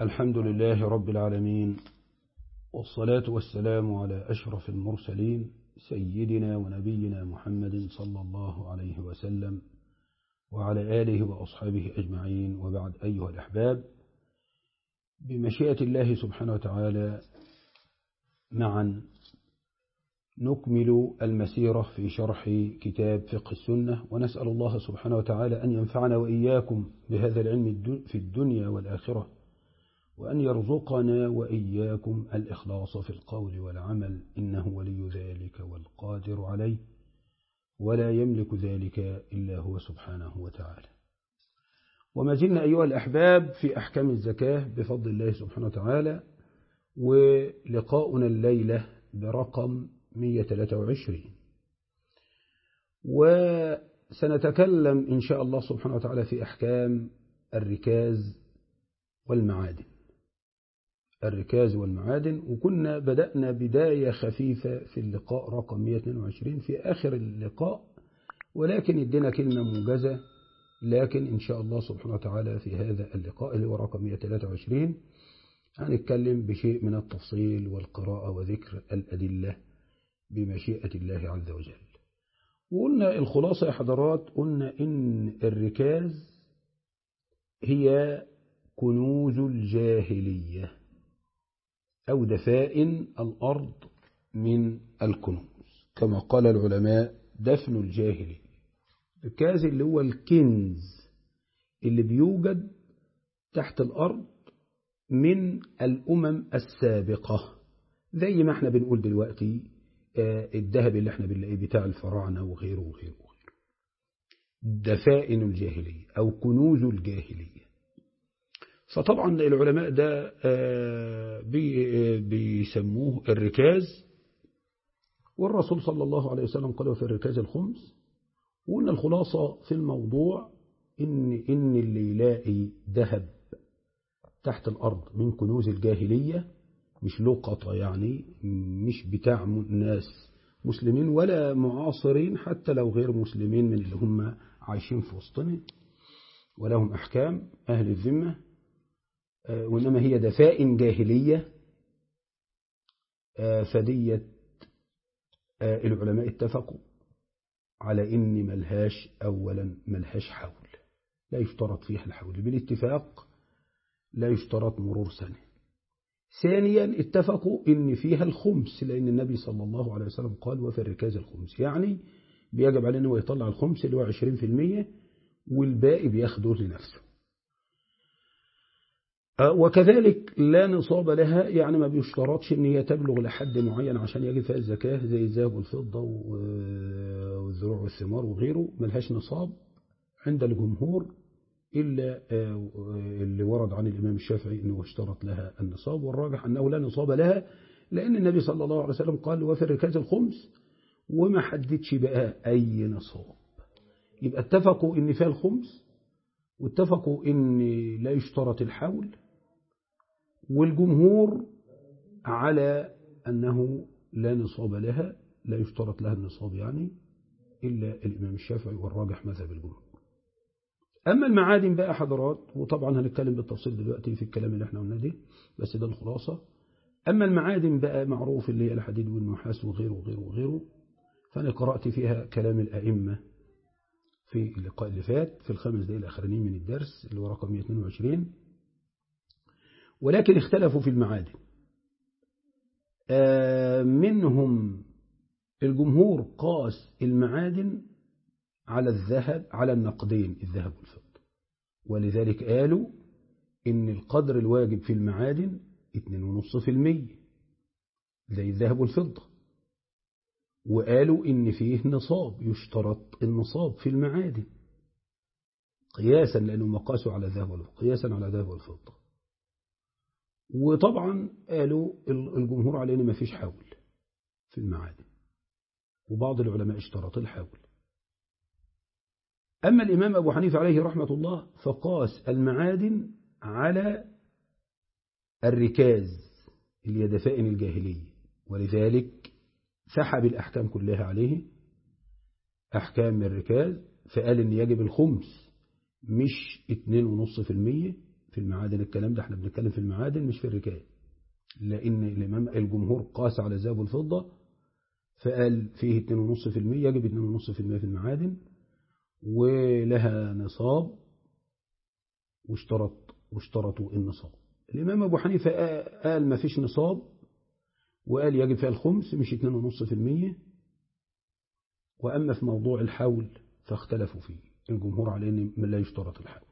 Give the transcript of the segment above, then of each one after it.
الحمد لله رب العالمين والصلاة والسلام على أشرف المرسلين سيدنا ونبينا محمد صلى الله عليه وسلم وعلى آله وأصحابه أجمعين وبعد أيها الأحباب بمشيئة الله سبحانه وتعالى معا نكمل المسيرة في شرح كتاب فقه السنة ونسأل الله سبحانه وتعالى أن ينفعنا وإياكم بهذا العلم في الدنيا والآخرة وأن يرزقنا وإياكم الإخلاص في القول والعمل إنه ولي ذلك والقادر عليه ولا يملك ذلك إلا هو سبحانه وتعالى وما زلنا أيها الأحباب في أحكام الزكاة بفضل الله سبحانه وتعالى ولقاؤنا الليلة برقم 123 وسنتكلم إن شاء الله سبحانه وتعالى في أحكام الركاز والمعادن الركاز والمعادن وكنا بدأنا بداية خفيفة في اللقاء رقم 122 في آخر اللقاء ولكن ادينا كلمة موجزة لكن إن شاء الله سبحانه وتعالى في هذا اللقاء اللي هو رقم 123 هنتكلم بشيء من التفصيل والقراءة وذكر الأدلة بمشيئة الله عز وجل وقلنا الخلاصة يا حضرات قلنا إن الركاز هي كنوز الجاهلية أو دفائن الأرض من الكنوز كما قال العلماء دفن الجاهلية الركاز اللي هو الكنز اللي بيوجد تحت الأرض من الأمم السابقة زي ما احنا بنقول دلوقتي الذهب اللي احنا بنلاقيه بتاع الفراعنة وغيره وغيره وغيره دفائن الجاهلية أو كنوز الجاهلية فطبعا العلماء ده بيسموه الركاز والرسول صلى الله عليه وسلم قال في الركاز الخمس وقلنا الخلاصة في الموضوع إن, إن اللي يلاقي ذهب تحت الأرض من كنوز الجاهلية مش لقطة يعني مش بتاع ناس مسلمين ولا معاصرين حتى لو غير مسلمين من اللي هم عايشين في وسطنا ولهم أحكام أهل الذمة وإنما هي دفائن جاهلية فدية العلماء اتفقوا على إن ملهاش أولا ملهاش حول لا يشترط فيها الحول بالاتفاق لا يشترط مرور سنة ثانيا اتفقوا إن فيها الخمس لأن النبي صلى الله عليه وسلم قال وفي الركاز الخمس يعني بيجب عليه أنه يطلع الخمس اللي هو 20% والباقي بياخده لنفسه وكذلك لا نصاب لها يعني ما بيشترطش ان هي تبلغ لحد معين عشان يجب فيها الزكاة زي الذهب والفضة والزروع والثمار وغيره ملهاش نصاب عند الجمهور إلا اللي ورد عن الإمام الشافعي أنه اشترط لها النصاب والراجح أنه لا نصاب لها لأن النبي صلى الله عليه وسلم قال وفي الركاز الخمس وما حددش بقى أي نصاب يبقى اتفقوا إن فيها الخمس واتفقوا إن لا يشترط الحول والجمهور على أنه لا نصاب لها لا يشترط لها النصاب يعني إلا الإمام الشافعي والراجح مذهب الجمهور أما المعادن بقى حضرات وطبعا هنتكلم بالتفصيل دلوقتي في الكلام اللي احنا قلناه ده بس ده الخلاصة أما المعادن بقى معروف اللي هي الحديد والنحاس وغيره وغيره وغيره فأنا قرأت فيها كلام الأئمة في اللقاء اللي فات في الخمس دقائق الأخرانيين من الدرس اللي هو رقم 122 ولكن اختلفوا في المعادن منهم الجمهور قاس المعادن على الذهب على النقدين الذهب والفضة ولذلك قالوا إن القدر الواجب في المعادن 2.5% زي الذهب والفضة وقالوا إن فيه نصاب يشترط النصاب في المعادن قياسا لأنهم قاسوا على الذهب والفضة قياسا على الذهب والفضة وطبعا قالوا الجمهور على إن ما فيش حول في المعادن وبعض العلماء اشترط الحول أما الإمام أبو حنيفة عليه رحمة الله فقاس المعادن على الركاز اللي هي دفائن الجاهلية ولذلك سحب الأحكام كلها عليه أحكام الركاز فقال إن يجب الخمس مش 2.5% في المعادن الكلام ده احنا بنتكلم في المعادن مش في الركاز لأن الإمام الجمهور قاس على الذهب والفضة فقال فيه 2.5% يجب 2.5% في المعادن ولها نصاب واشترط واشترطوا النصاب الإمام أبو حنيفة قال ما فيش نصاب وقال يجب فيها الخمس مش 2.5% وأما في موضوع الحول فاختلفوا فيه الجمهور على أن لا يشترط الحول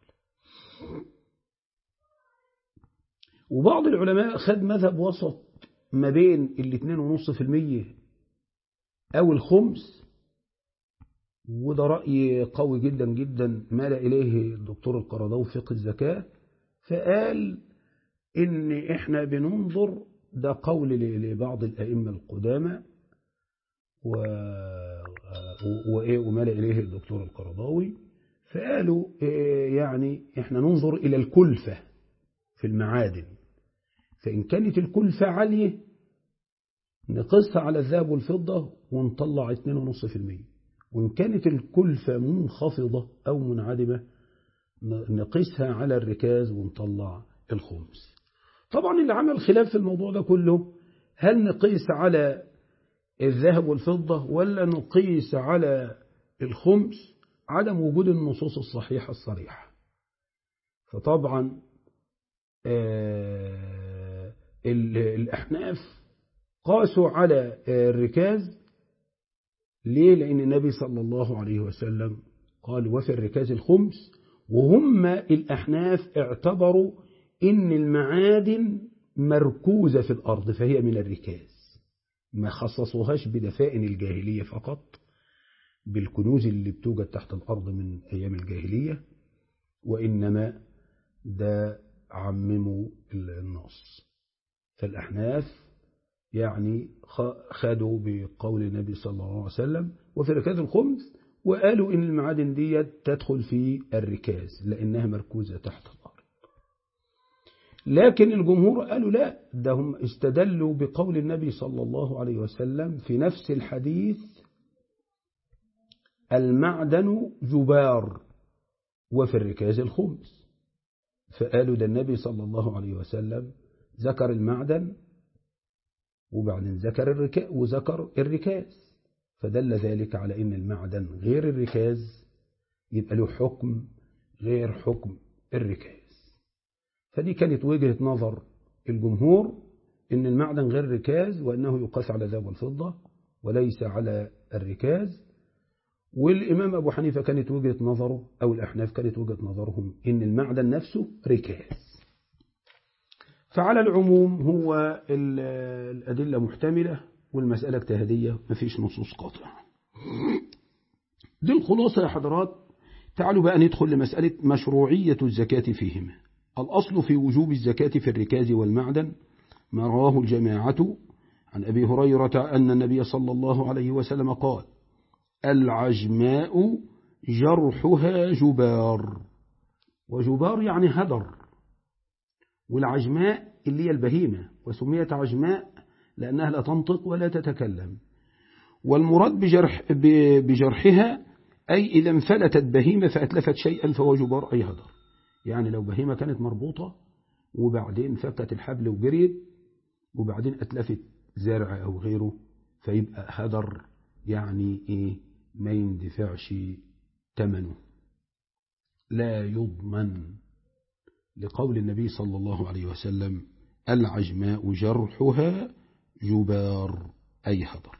وبعض العلماء خد مذهب وسط ما بين ال 2.5% أو الخمس وده رأي قوي جدا جدا مال إليه الدكتور القرضاوي في فقه الزكاة فقال إن إحنا بننظر ده قول لبعض الأئمة القدامى و... وإيه ومال إليه الدكتور القرضاوي فقالوا إيه يعني إحنا ننظر إلى الكلفة في المعادن فإن كانت الكلفة عالية نقصها على الذهب والفضة ونطلع 2.5% وإن كانت الكلفة منخفضة أو منعدمة نقيسها على الركاز ونطلع الخمس طبعا اللي عمل خلاف في الموضوع ده كله هل نقيس على الذهب والفضة ولا نقيس على الخمس عدم وجود النصوص الصحيحة الصريحة فطبعا آه الأحناف قاسوا على الركاز ليه لأن النبي صلى الله عليه وسلم قال وفي الركاز الخمس وهم الأحناف اعتبروا إن المعادن مركوزة في الأرض فهي من الركاز ما خصصوهاش بدفائن الجاهلية فقط بالكنوز اللي بتوجد تحت الأرض من أيام الجاهلية وإنما ده عمموا النص فالأحناف يعني خدوا بقول النبي صلى الله عليه وسلم وفي ركاز الخمس وقالوا إن المعادن دي تدخل في الركاز لأنها مركوزة تحت الأرض لكن الجمهور قالوا لا ده هم استدلوا بقول النبي صلى الله عليه وسلم في نفس الحديث المعدن جبار وفي الركاز الخمس فقالوا ده النبي صلى الله عليه وسلم ذكر المعدن وبعدين ذكر الركاز وذكر الركاز فدل ذلك على ان المعدن غير الركاز يبقى له حكم غير حكم الركاز فدي كانت وجهة نظر الجمهور ان المعدن غير الركاز وانه يقاس على الذهب والفضة وليس على الركاز والإمام أبو حنيفة كانت وجهة نظره أو الأحناف كانت وجهة نظرهم إن المعدن نفسه ركاز فعلى العموم هو الأدلة محتملة والمسألة اجتهادية مفيش نصوص قاطعة دي الخلاصة يا حضرات تعالوا بقى ندخل لمسألة مشروعية الزكاة فيهما الأصل في وجوب الزكاة في الركاز والمعدن ما رواه الجماعة عن أبي هريرة أن النبي صلى الله عليه وسلم قال العجماء جرحها جبار وجبار يعني هدر والعجماء اللي هي البهيمة وسميت عجماء لأنها لا تنطق ولا تتكلم والمراد بجرح بجرحها أي إذا انفلتت بهيمة فأتلفت شيئا فهو جبار أي هدر يعني لو بهيمة كانت مربوطة وبعدين فكت الحبل وجريت وبعدين أتلفت زرع أو غيره فيبقى هدر يعني إيه ما يندفعش ثمنه لا يضمن لقول النبي صلى الله عليه وسلم العجماء جرحها جبار أي هدر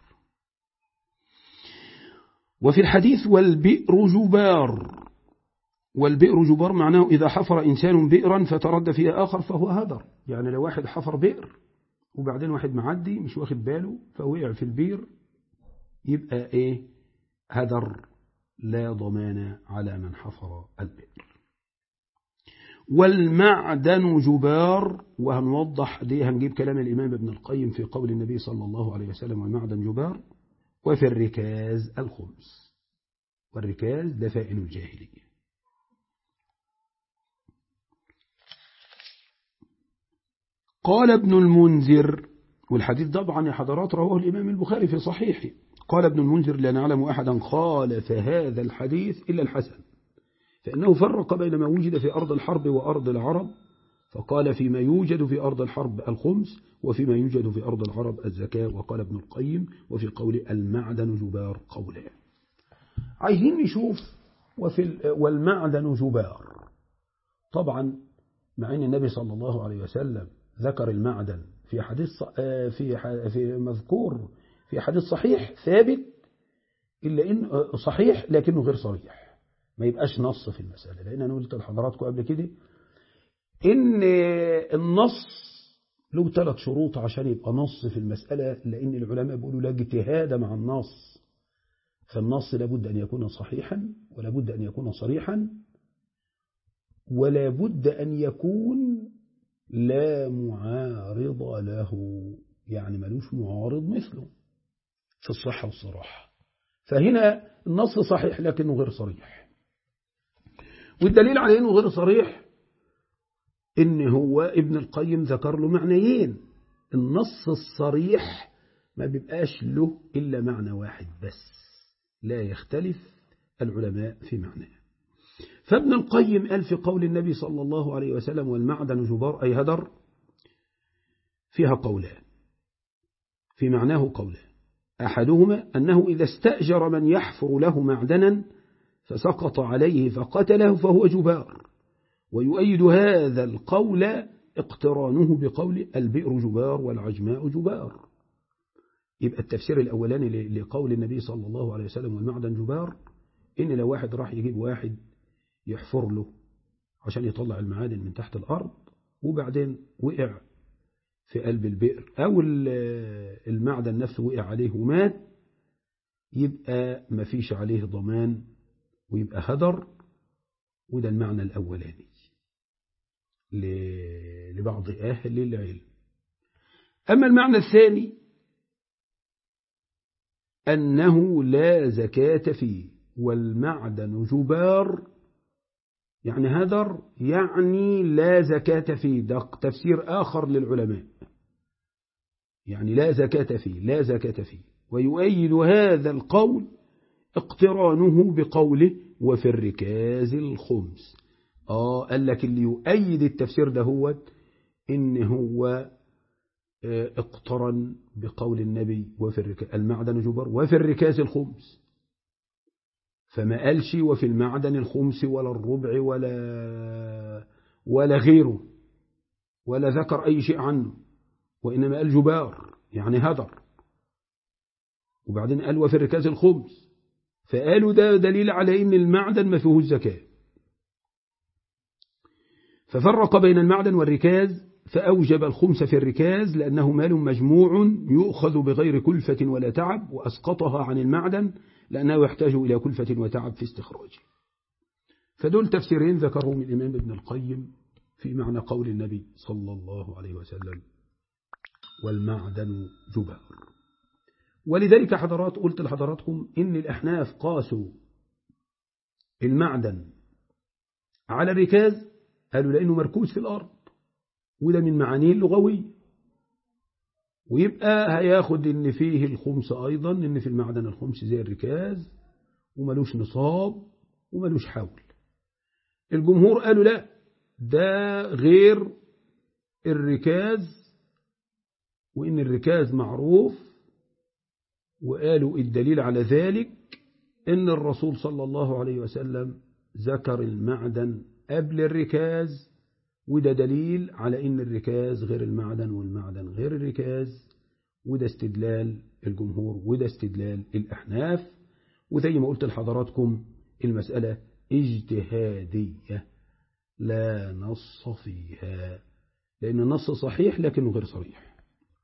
وفي الحديث والبئر جبار والبئر جبار معناه إذا حفر إنسان بئرا فترد فيها آخر فهو هدر يعني لو واحد حفر بئر وبعدين واحد معدي مش واخد باله فوقع في البير يبقى إيه هدر لا ضمان على من حفر البئر والمعدن جبار وهنوضح دي هنجيب كلام الإمام ابن القيم في قول النبي صلى الله عليه وسلم والمعدن جبار وفي الركاز الخمس والركاز دفائن الجاهلية قال ابن المنذر والحديث طبعا يا حضرات رواه الإمام البخاري في صحيحه قال ابن المنذر لا نعلم أحدا خالف هذا الحديث إلا الحسن فإنه فرق بين ما وجد في أرض الحرب وأرض العرب فقال فيما يوجد في أرض الحرب الخمس وفيما يوجد في أرض العرب الزكاة وقال ابن القيم وفي قول المعدن جبار قولان عايزين نشوف وفي والمعدن جبار طبعا مع أن النبي صلى الله عليه وسلم ذكر المعدن في حديث في في مذكور في حديث صحيح ثابت إلا إن صحيح لكنه غير صريح ما يبقاش نص في المسألة لأن أنا قلت لحضراتكم قبل كده إن النص له ثلاث شروط عشان يبقى نص في المسألة لأن العلماء بيقولوا لا اجتهاد مع النص فالنص لابد أن يكون صحيحا ولابد أن يكون صريحا ولا بد أن يكون لا معارض له يعني ملوش معارض مثله في الصحة والصراحة فهنا النص صحيح لكنه غير صريح والدليل على أنه غير صريح إن هو ابن القيم ذكر له معنيين النص الصريح ما بيبقاش له إلا معنى واحد بس لا يختلف العلماء في معناه فابن القيم قال في قول النبي صلى الله عليه وسلم والمعدن جبار أي هدر فيها قولان في معناه قولان أحدهما أنه إذا استأجر من يحفر له معدنا فسقط عليه فقتله فهو جبار ويؤيد هذا القول اقترانه بقول البئر جبار والعجماء جبار يبقى التفسير الأولاني لقول النبي صلى الله عليه وسلم والمعدن جبار إن لو واحد راح يجيب واحد يحفر له عشان يطلع المعادن من تحت الأرض وبعدين وقع في قلب البئر أو المعدن نفسه وقع عليه ومات يبقى ما فيش عليه ضمان ويبقى هدر وده المعنى الأولاني لبعض أهل العلم أما المعنى الثاني أنه لا زكاة فيه والمعدن جبار يعني هدر يعني لا زكاة فيه ده تفسير آخر للعلماء يعني لا زكاة فيه لا زكاة فيه ويؤيد هذا القول اقترانه بقوله وفي الركاز الخمس آه قال لك اللي يؤيد التفسير ده هو إن هو اقترن بقول النبي وفي الركاز المعدن جبر وفي الركاز الخمس فما قالش وفي المعدن الخمس ولا الربع ولا ولا غيره ولا ذكر أي شيء عنه وإنما قال جبار يعني هدر وبعدين قال وفي الركاز الخمس فقالوا ده دليل على إن المعدن ما فيهوش زكاة ففرق بين المعدن والركاز فأوجب الخمس في الركاز لأنه مال مجموع يؤخذ بغير كلفة ولا تعب وأسقطها عن المعدن لأنه يحتاج إلى كلفة وتعب في استخراجه فدول تفسيرين ذكرهم الإمام ابن القيم في معنى قول النبي صلى الله عليه وسلم والمعدن جبار ولذلك حضرات قلت لحضراتكم إن الأحناف قاسوا المعدن على الركاز قالوا لأنه مركوز في الأرض وده من معانيه اللغوية ويبقى هياخد ان فيه الخمس ايضا ان في المعدن الخمس زي الركاز وملوش نصاب وملوش حول الجمهور قالوا لا ده غير الركاز وان الركاز معروف وقالوا الدليل على ذلك ان الرسول صلى الله عليه وسلم ذكر المعدن قبل الركاز وده دليل على ان الركاز غير المعدن والمعدن غير الركاز وده استدلال الجمهور وده استدلال الأحناف وزي ما قلت لحضراتكم المسألة اجتهادية لا نص فيها لأن النص صحيح لكنه غير صريح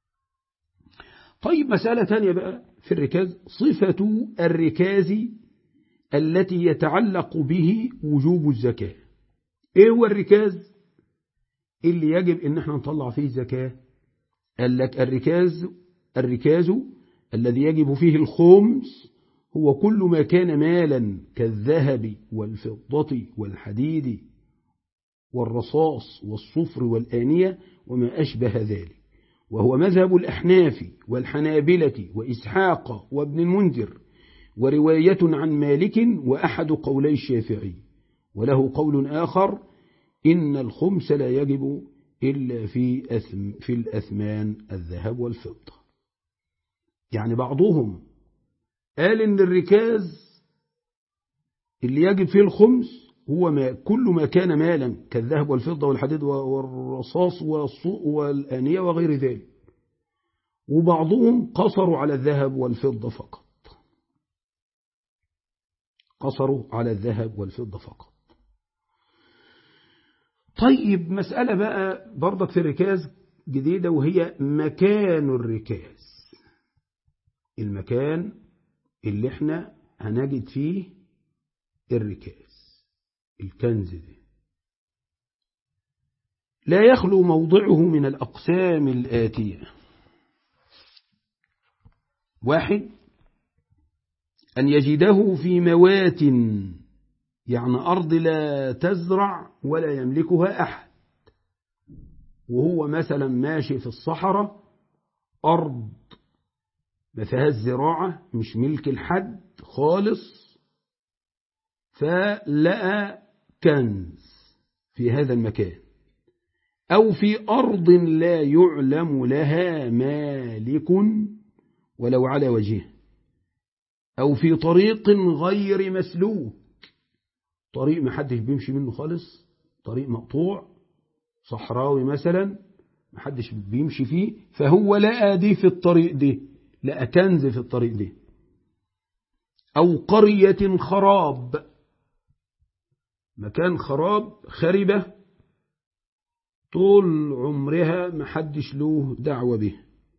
طيب مسألة تانية بقى في الركاز صفة الركاز التي يتعلق به وجوب الزكاة ايه هو الركاز اللي يجب ان احنا نطلع فيه الزكاة قال لك الركاز الركاز الذي يجب فيه الخمس هو كل ما كان مالا كالذهب والفضة والحديد والرصاص والصفر والآنية وما أشبه ذلك وهو مذهب الأحناف والحنابلة وإسحاق وابن المنذر ورواية عن مالك وأحد قولي الشافعي وله قول آخر إن الخمس لا يجب إلا في, أثم في الأثمان الذهب والفضة يعني بعضهم قال إن الركاز اللي يجب فيه الخمس هو ما كل ما كان مالا كالذهب والفضة والحديد والرصاص والآنية وغير ذلك وبعضهم قصروا على الذهب والفضة فقط قصروا على الذهب والفضة فقط طيب مسألة بقى برضك في الركاز جديدة وهي مكان الركاز المكان اللي احنا هنجد فيه الركاز الكنز ده لا يخلو موضعه من الأقسام الآتية واحد أن يجده في موات يعني أرض لا تزرع ولا يملكها أحد وهو مثلا ماشي في الصحراء أرض ما فيهاش زراعة مش ملك الحد خالص فلقى كنز في هذا المكان أو في أرض لا يعلم لها مالك ولو على وجهه أو في طريق غير مسلوك طريق ما حدش بيمشي منه خالص طريق مقطوع صحراوي مثلا ما حدش بيمشي فيه فهو لقى دي في الطريق دي لقى كنز في الطريق دي أو قرية خراب مكان خراب خربة طول عمرها ما حدش له دعوة به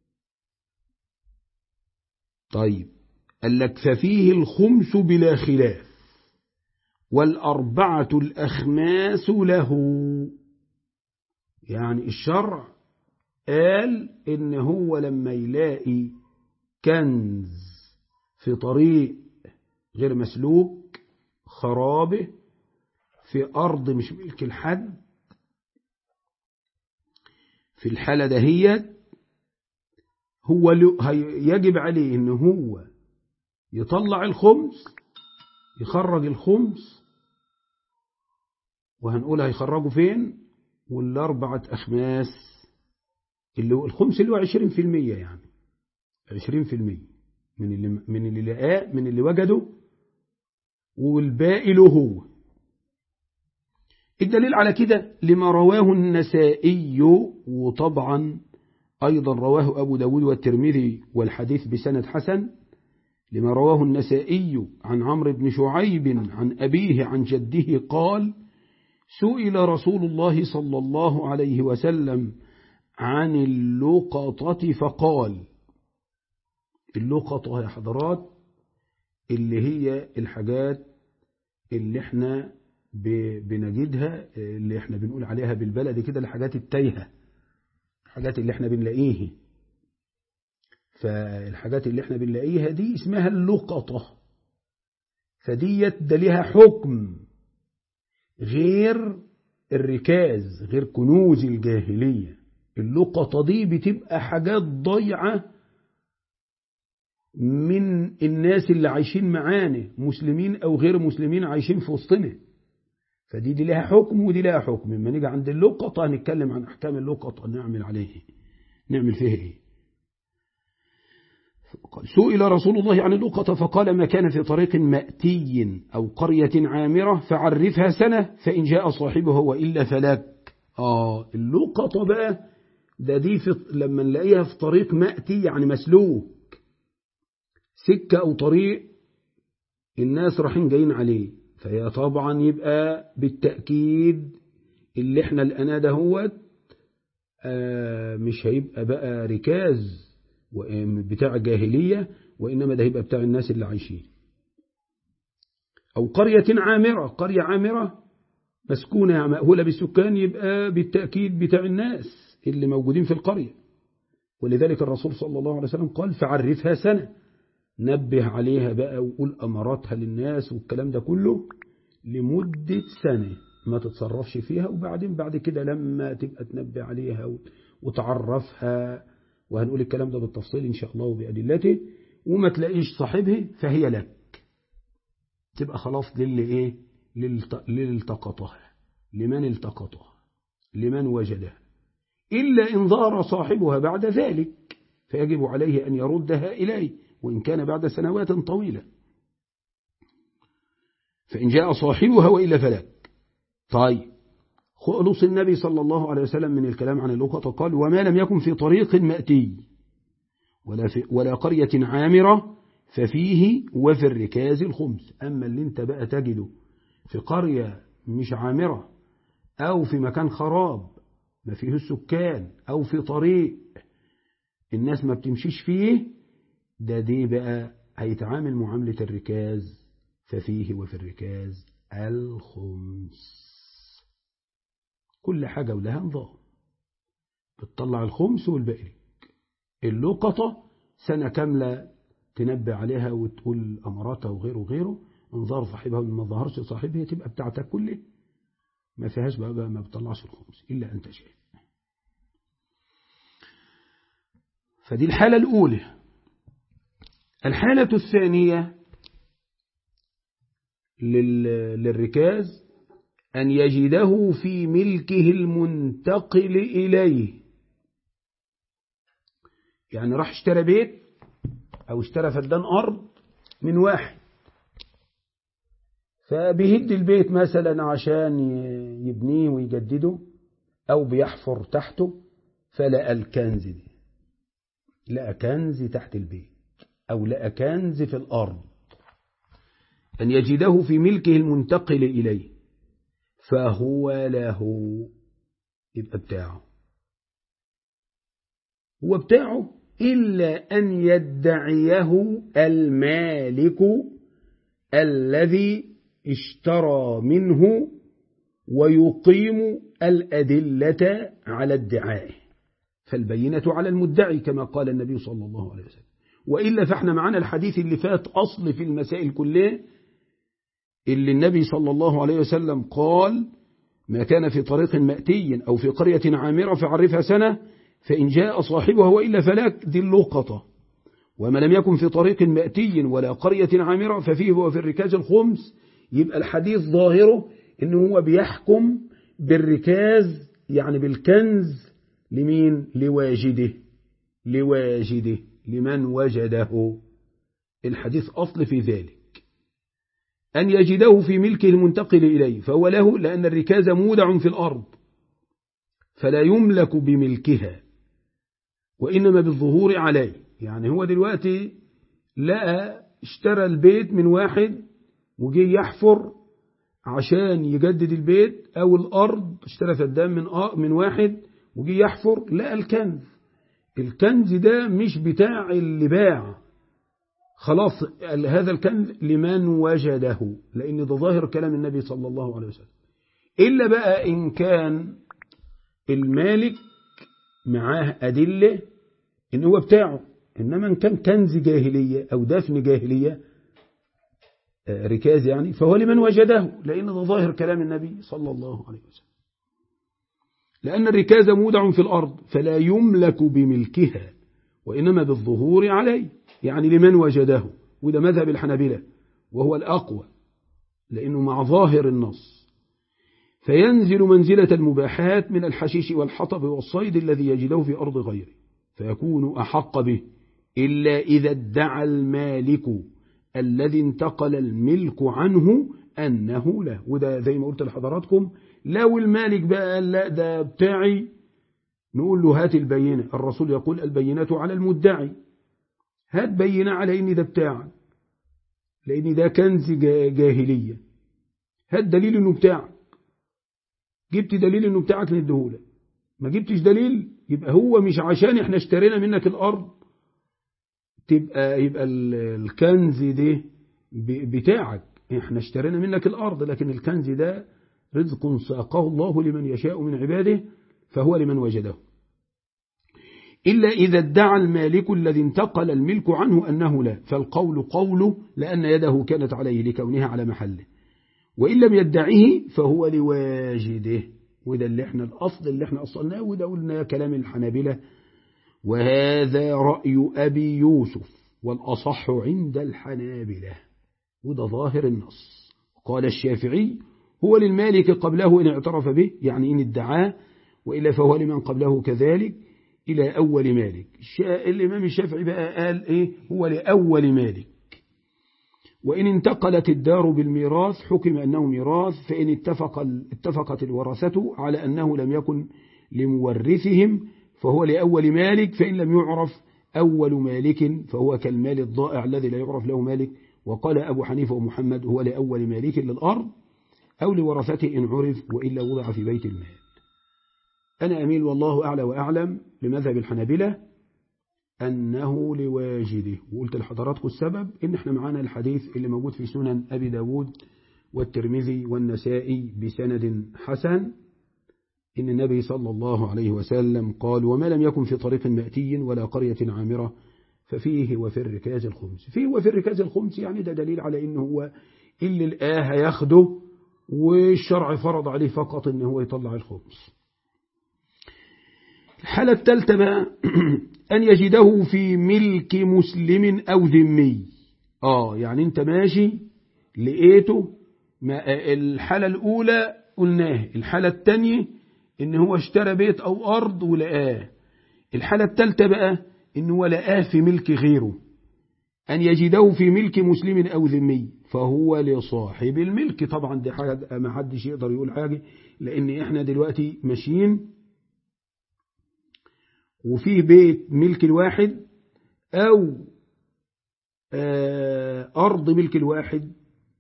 طيب قال لك ففيه الخمس بلا خلاف والأربعة الأخماس له يعني الشرع قال إن هو لما يلاقي كنز في طريق غير مسلوك خرابه في أرض مش ملك الحد في الحالة دهيت هو يجب عليه إن هو يطلع الخمس يخرج الخمس وهنقول هيخرجوا فين والأربعة أخماس اللي هو الخمس اللي هو عشرين في المية يعني عشرين في المية من اللي, من اللي لقاه من اللي وجده والباقي له هو الدليل على كده لما رواه النسائي وطبعا أيضا رواه أبو داود والترمذي والحديث بسند حسن لما رواه النسائي عن عمرو بن شعيب عن أبيه عن جده قال سئل رسول الله صلى الله عليه وسلم عن اللقطة فقال اللقطة يا حضرات اللي هي الحاجات اللي احنا بنجدها اللي احنا بنقول عليها بالبلد كده الحاجات التايهة الحاجات اللي احنا بنلاقيه فالحاجات اللي احنا بنلاقيها دي اسمها اللقطة فديت ده ليها حكم غير الركاز غير كنوز الجاهلية اللقطة دي بتبقى حاجات ضيعة من الناس اللي عايشين معانا مسلمين أو غير مسلمين عايشين في وسطنا فدي دي لها حكم ودي لها حكم لما نيجي عند اللقطة هنتكلم عن أحكام اللقطة نعمل عليه نعمل فيها إيه سئل رسول الله عن اللقطة فقال ما كان في طريق مأتي أو قرية عامرة فعرفها سنة فإن جاء صاحبه وإلا فلك آه اللقطة بقى ده دي في لما نلاقيها في طريق مأتي يعني مسلوك سكة أو طريق الناس رايحين جايين عليه فهي طبعا يبقى بالتأكيد اللي احنا الأنا دهوت آه مش هيبقى بقى ركاز بتاع جاهلية وإنما ده هيبقى بتاع الناس اللي عايشين أو قرية عامرة قرية عامرة مسكونة مأهولة بالسكان يبقى بالتأكيد بتاع الناس اللي موجودين في القرية ولذلك الرسول صلى الله عليه وسلم قال فعرفها سنة نبه عليها بقى وقول أمراتها للناس والكلام ده كله لمدة سنة ما تتصرفش فيها وبعدين بعد كده لما تبقى تنبه عليها وتعرفها وهنقول الكلام ده بالتفصيل إن شاء الله وبأدلته وما تلاقيش صاحبه فهي لك تبقى خلاص للي إيه للالتقطها لمن التقطها لمن وجدها إلا إن ظهر صاحبها بعد ذلك فيجب عليه أن يردها إليه وإن كان بعد سنوات طويلة فإن جاء صاحبها وإلا فلك طيب خلص النبي صلى الله عليه وسلم من الكلام عن اللقطة قال وما لم يكن في طريق مأتي ولا, في ولا قرية عامرة ففيه وفي الركاز الخمس أما اللي انت بقى تجده في قرية مش عامرة أو في مكان خراب ما فيه السكان أو في طريق الناس ما بتمشيش فيه ده دي بقى هيتعامل معاملة الركاز ففيه وفي الركاز الخمس كل حاجة ولها نظام بتطلع الخمس والباقي اللقطة سنة كاملة تنبه عليها وتقول أمراتها وغيره وغيره انظار صاحبها ما ظهرش صاحبها تبقى بتاعتك كله ما فيهاش بقى, بقى ما بتطلعش الخمس إلا أن تشاء فدي الحالة الأولى الحالة الثانية للركاز أن يجده في ملكه المنتقل إليه يعني راح اشترى بيت أو اشترى فدان أرض من واحد فبيهد البيت مثلا عشان يبنيه ويجدده أو بيحفر تحته فلقى الكنز دي لقى كنز تحت البيت أو لقى كنز في الأرض أن يجده في ملكه المنتقل إليه فهو له يبقى بتاعه هو بتاعه إلا أن يدعيه المالك الذي اشترى منه ويقيم الأدلة على ادعائه فالبينة على المدعي كما قال النبي صلى الله عليه وسلم وإلا فاحنا معنا الحديث اللي فات أصل في المسائل كلها اللي النبي صلى الله عليه وسلم قال ما كان في طريق مأتي أو في قرية عامرة فعرفها سنة فإن جاء صاحبها وإلا فلاك دي اللقطة وما لم يكن في طريق مأتي ولا قرية عامرة ففيه وفي الركاز الخمس يبقى الحديث ظاهره إنه هو بيحكم بالركاز يعني بالكنز لمين لواجده لواجده لمن وجده الحديث أصل في ذلك أن يجده في ملكه المنتقل إليه فهو له لأن الركاز مودع في الأرض فلا يملك بملكها وإنما بالظهور عليه يعني هو دلوقتي لقى اشترى البيت من واحد وجي يحفر عشان يجدد البيت أو الأرض اشترى فدان من من واحد وجي يحفر لقى الكنز الكنز ده مش بتاع اللي باع خلاص هذا الكنز لمن وجده لأن ده ظاهر كلام النبي صلى الله عليه وسلم إلا بقى إن كان المالك معاه أدلة إن هو بتاعه إنما إن كان كنز جاهلية أو دفن جاهلية ركاز يعني فهو لمن وجده لأن ده ظاهر كلام النبي صلى الله عليه وسلم لأن الركاز مودع في الأرض فلا يملك بملكها وإنما بالظهور عليه يعني لمن وجده وده مذهب الحنابلة وهو الأقوى لأنه مع ظاهر النص فينزل منزلة المباحات من الحشيش والحطب والصيد الذي يجده في أرض غيره فيكون أحق به إلا إذا ادعى المالك الذي انتقل الملك عنه أنه له وده زي ما قلت لحضراتكم لو المالك بقى لا ده بتاعي نقول له هات البينة الرسول يقول البينة على المدعي هات بينة على إن ده بتاعك لأن ده كنز جاهلية هات دليل إنه بتاعك جبت دليل إنه بتاعك نديهولك ما جبتش دليل يبقى هو مش عشان احنا اشترينا منك الأرض تبقى يبقى الكنز ده بتاعك احنا اشترينا منك الأرض لكن الكنز ده رزق ساقه الله لمن يشاء من عباده فهو لمن وجده إلا إذا ادعى المالك الذي انتقل الملك عنه أنه لا فالقول قوله لأن يده كانت عليه لكونها على محله وإن لم يدعيه فهو لواجده وده اللي احنا الأصل اللي احنا أصلناه وده قلنا كلام الحنابلة وهذا رأي أبي يوسف والأصح عند الحنابلة وده ظاهر النص قال الشافعي هو للمالك قبله إن اعترف به يعني إن ادعاه وإلا فهو لمن قبله كذلك إلى أول مالك الإمام الشافعي بقى قال إيه هو لأول مالك وإن انتقلت الدار بالميراث حكم أنه ميراث فإن اتفق اتفقت الورثة على أنه لم يكن لمورثهم فهو لأول مالك فإن لم يعرف أول مالك فهو كالمال الضائع الذي لا يعرف له مالك وقال أبو حنيفة ومحمد هو لأول مالك للأرض أو لورثته إن عرف وإلا وضع في بيت المال أنا أميل والله أعلى وأعلم لمذهب الحنابلة أنه لواجده وقلت لحضراتكم السبب إن احنا معانا الحديث اللي موجود في سنن أبي داود والترمذي والنسائي بسند حسن إن النبي صلى الله عليه وسلم قال وما لم يكن في طريق مأتي ولا قرية عامرة ففيه وفي الركاز الخمس فيه وفي الركاز الخمس يعني ده دليل على إنه هو اللي الآه ياخده والشرع فرض عليه فقط إنه هو يطلع الخمس الحالة الثالثة بقى أن يجده في ملك مسلم أو ذمي آه يعني أنت ماشي لقيته ما الحالة الأولى قلناه الحالة الثانية إن هو اشترى بيت أو أرض ولقاه الحالة الثالثة بقى إن هو لقاه في ملك غيره أن يجده في ملك مسلم أو ذمي فهو لصاحب الملك طبعا دي حاجة ما حدش يقدر يقول حاجة لأن إحنا دلوقتي ماشيين وفيه بيت ملك الواحد أو أرض ملك الواحد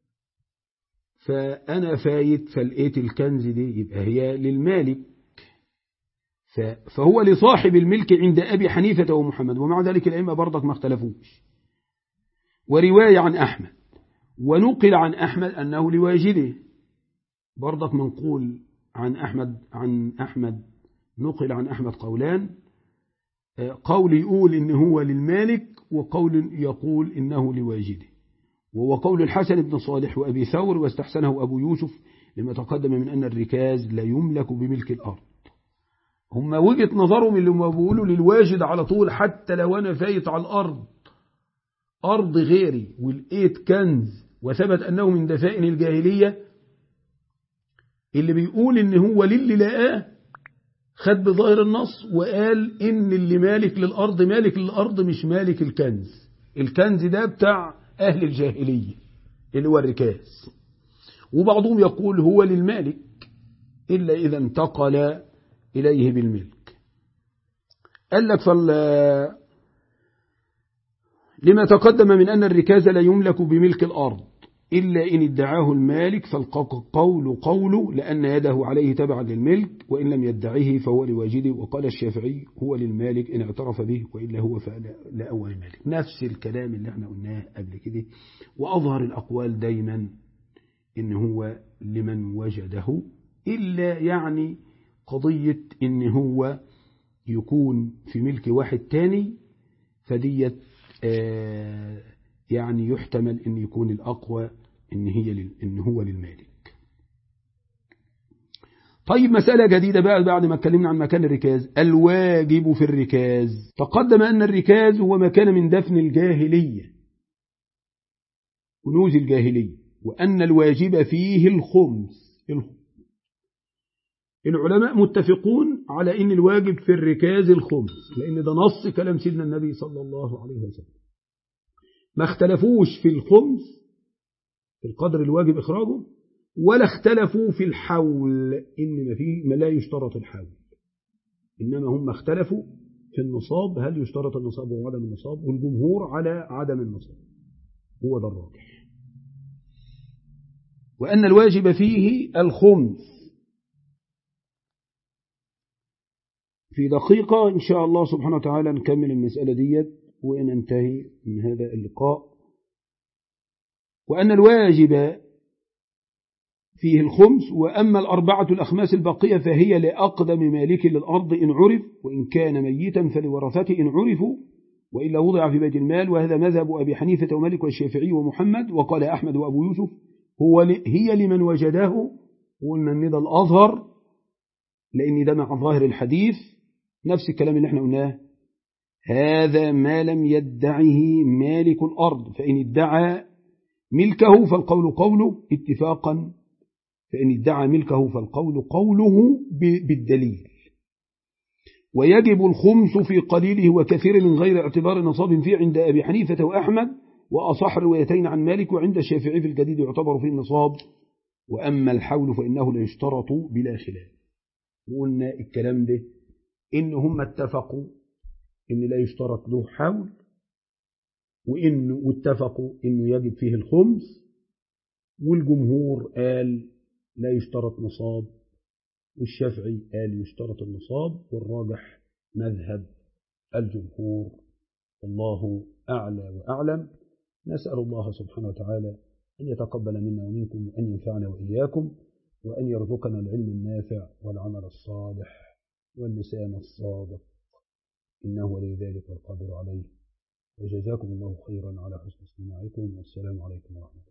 فأنا فايت فلقيت الكنز دي يبقى هي للمالك فهو لصاحب الملك عند أبي حنيفة ومحمد ومع ذلك الأئمة برضك ما اختلفوش ورواية عن أحمد ونقل عن أحمد أنه لواجده برضك منقول عن أحمد عن أحمد نقل عن أحمد قولان قول يقول إن هو للمالك وقول يقول إنه لواجده وهو قول الحسن بن صالح وأبي ثور واستحسنه أبو يوسف لما تقدم من أن الركاز لا يملك بملك الأرض هم وجهة نظرهم اللي هم بيقولوا للواجد على طول حتى لو أنا فايت على الأرض أرض غيري ولقيت كنز وثبت أنه من دفائن الجاهلية اللي بيقول إن هو للي لقاه خد بظاهر النص وقال إن اللي مالك للأرض مالك للأرض مش مالك الكنز الكنز ده بتاع أهل الجاهلية اللي هو الركاز وبعضهم يقول هو للمالك إلا إذا انتقل إليه بالملك قال لك فال لما تقدم من أن الركاز لا يملك بملك الأرض إلا إن ادعاه المالك فالقول قوله لأن يده عليه تبعا للملك وإن لم يدعيه فهو لواجده وقال الشافعي هو للمالك إن اعترف به وإلا هو لأول مالك نفس الكلام اللي احنا قلناه قبل كده وأظهر الأقوال دايما إن هو لمن وجده إلا يعني قضية إن هو يكون في ملك واحد تاني فديت آه يعني يحتمل أن يكون الأقوى إن, هي إن هو للمالك طيب مسألة جديدة بقى بعد ما اتكلمنا عن مكان الركاز الواجب في الركاز تقدم أن الركاز هو مكان من دفن الجاهلية كنوز الجاهلية وأن الواجب فيه الخمس العلماء متفقون على أن الواجب في الركاز الخمس لأن ده نص كلام سيدنا النبي صلى الله عليه وسلم ما اختلفوش في الخمس في القدر الواجب إخراجه ولا اختلفوا في الحول إن ما, فيه ما لا يشترط الحول إنما هم اختلفوا في النصاب هل يشترط النصاب وعدم النصاب والجمهور على عدم النصاب هو ده الراجح وأن الواجب فيه الخمس في دقيقة إن شاء الله سبحانه وتعالى نكمل المسألة ديت وننتهي من هذا اللقاء وأن الواجب فيه الخمس وأما الأربعة الأخماس البقية فهي لأقدم مالك للأرض إن عرف وإن كان ميتا فلورثته إن عرفوا وإلا وضع في بيت المال وهذا مذهب أبي حنيفة ومالك والشافعي ومحمد وقال أحمد وأبو يوسف هو هي لمن وجده وقلنا أن ده الأظهر لأن ده مع ظاهر الحديث نفس الكلام اللي احنا قلناه هذا ما لم يدعه مالك الأرض فإن ادعى ملكه فالقول قوله اتفاقا فإن ادعى ملكه فالقول قوله بالدليل ويجب الخمس في قليله وكثير من غير اعتبار نصاب فيه عند أبي حنيفة وأحمد وأصح روايتين عن مالك وعند الشافعي في الجديد يعتبر فيه النصاب وأما الحول فإنه لا يشترط بلا خلاف وقلنا الكلام ده إن هم اتفقوا إن لا يشترط له حول وإنه واتفقوا إنه يجب فيه الخمس والجمهور قال لا يشترط نصاب والشافعي قال يشترط النصاب والراجح مذهب الجمهور الله أعلى وأعلم نسأل الله سبحانه وتعالى أن يتقبل منا ومنكم وأن ينفعنا وإياكم وأن يرزقنا العلم النافع والعمل الصالح واللسان الصادق إنه ولي ذلك والقادر عليه وجزاكم الله خيرا على حسن استماعكم والسلام عليكم ورحمة الله